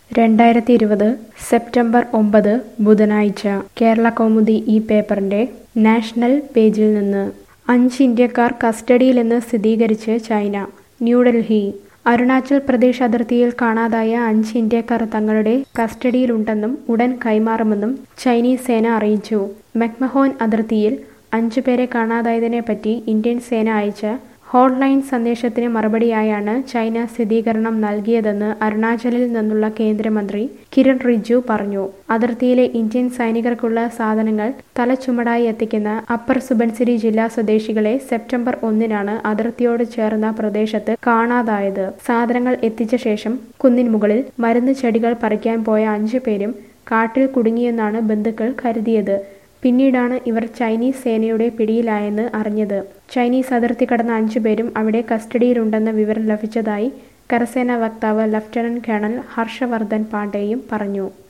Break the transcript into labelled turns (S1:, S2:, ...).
S1: രണ്ടായിരത്തി ഇരുപത് സെപ്റ്റംബർ ഒമ്പത് ബുധനാഴ്ച കേരള കൗമുദി ഈ പേപ്പറിന്റെ നാഷണൽ പേജിൽ നിന്ന് അഞ്ച് ഇന്ത്യക്കാർ കസ്റ്റഡിയിലെന്ന് സ്ഥിരീകരിച്ച് ചൈന ന്യൂഡൽഹി അരുണാചൽ പ്രദേശ് അതിർത്തിയിൽ കാണാതായ അഞ്ച് ഇന്ത്യക്കാർ തങ്ങളുടെ കസ്റ്റഡിയിലുണ്ടെന്നും ഉടൻ കൈമാറുമെന്നും ചൈനീസ് സേന അറിയിച്ചു മെക്മഹോൻ അതിർത്തിയിൽ അഞ്ചുപേരെ കാണാതായതിനെപ്പറ്റി ഇന്ത്യൻ സേന അയച്ച ഹോട്ട്ലൈൻ സന്ദേശത്തിന് മറുപടിയായാണ് ചൈന സ്ഥിരീകരണം നൽകിയതെന്ന് അരുണാചലിൽ നിന്നുള്ള കേന്ദ്രമന്ത്രി കിരൺ റിജ്ജു പറഞ്ഞു അതിർത്തിയിലെ ഇന്ത്യൻ സൈനികർക്കുള്ള സാധനങ്ങൾ തലച്ചുമടായി എത്തിക്കുന്ന അപ്പർ സുബൻസിരി ജില്ലാ സ്വദേശികളെ സെപ്റ്റംബർ ഒന്നിനാണ് അതിർത്തിയോട് ചേർന്ന പ്രദേശത്ത് കാണാതായത് സാധനങ്ങൾ എത്തിച്ച ശേഷം കുന്നിൻ മുകളിൽ മരുന്ന് ചെടികൾ പറിക്കാൻ പോയ അഞ്ചു പേരും കാട്ടിൽ കുടുങ്ങിയെന്നാണ് ബന്ധുക്കൾ കരുതിയത് പിന്നീടാണ് ഇവർ ചൈനീസ് സേനയുടെ പിടിയിലായെന്ന് അറിഞ്ഞത് ചൈനീസ് അതിർത്തി കടന്ന അഞ്ചുപേരും അവിടെ കസ്റ്റഡിയിലുണ്ടെന്ന വിവരം ലഭിച്ചതായി കരസേനാ വക്താവ് ലഫ്റ്റനന്റ് കേണൽ ഹർഷവർദ്ധൻ പാണ്ഡെയും പറഞ്ഞു